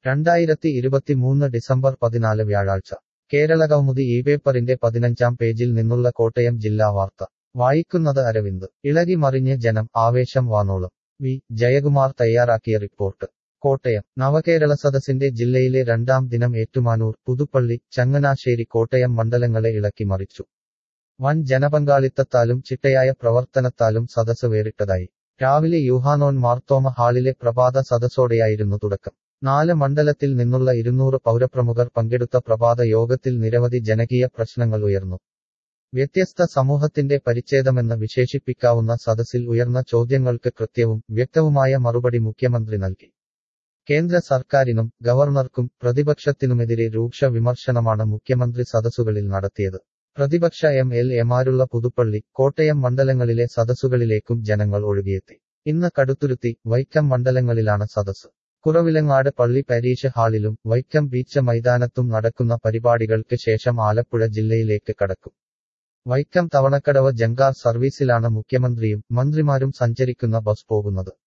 രണ്ടായിരത്തി ഇരുപത്തിമൂന്ന് ഡിസംബർ പതിനാല് വ്യാഴാഴ്ച കേരളകൗമുദി ഈ പേപ്പറിന്റെ പതിനഞ്ചാം പേജിൽ നിന്നുള്ള കോട്ടയം ജില്ലാ വാർത്ത വായിക്കുന്നത് അരവിന്ദ് ഇളകി മറിഞ്ഞ് ജനം ആവേശം വാനോളം വി ജയകുമാർ തയ്യാറാക്കിയ റിപ്പോർട്ട് കോട്ടയം നവകേരള സദസ്സിന്റെ ജില്ലയിലെ രണ്ടാം ദിനം ഏറ്റുമാനൂർ പുതുപ്പള്ളി ചങ്ങനാശ്ശേരി കോട്ടയം മണ്ഡലങ്ങളെ ഇളക്കി മറിച്ചു വൻ ജനപങ്കാളിത്തത്താലും ചിട്ടയായ പ്രവർത്തനത്താലും സദസ് വേറിട്ടതായി രാവിലെ യൂഹാനോൻ മാർത്തോമ ഹാളിലെ പ്രഭാത സദസ്സോടെയായിരുന്നു തുടക്കം നാല് മണ്ഡലത്തിൽ നിന്നുള്ള ഇരുന്നൂറ് പൗരപ്രമുഖർ പങ്കെടുത്ത പ്രഭാത യോഗത്തിൽ നിരവധി ജനകീയ പ്രശ്നങ്ങൾ ഉയർന്നു വ്യത്യസ്ത സമൂഹത്തിന്റെ പരിച്ഛേദമെന്ന് വിശേഷിപ്പിക്കാവുന്ന സദസ്സിൽ ഉയർന്ന ചോദ്യങ്ങൾക്ക് കൃത്യവും വ്യക്തവുമായ മറുപടി മുഖ്യമന്ത്രി നൽകി കേന്ദ്ര സർക്കാരിനും ഗവർണർക്കും പ്രതിപക്ഷത്തിനുമെതിരെ രൂക്ഷ വിമർശനമാണ് മുഖ്യമന്ത്രി സദസ്സുകളിൽ നടത്തിയത് പ്രതിപക്ഷ എം എൽ എമാരുള്ള പുതുപ്പള്ളി കോട്ടയം മണ്ഡലങ്ങളിലെ സദസ്സുകളിലേക്കും ജനങ്ങൾ ഒഴുകിയെത്തി ഇന്ന് കടുത്തുരുത്തി വൈക്കം മണ്ഡലങ്ങളിലാണ് സദസ്സ് കുറവിലങ്ങാട് പള്ളി പരീക്ഷ ഹാളിലും വൈക്കം ബീച്ച് മൈതാനത്തും നടക്കുന്ന പരിപാടികൾക്ക് ശേഷം ആലപ്പുഴ ജില്ലയിലേക്ക് കടക്കും വൈക്കം തവണക്കടവ് ജങ്കാർ സർവീസിലാണ് മുഖ്യമന്ത്രിയും മന്ത്രിമാരും സഞ്ചരിക്കുന്ന ബസ് പോകുന്നത്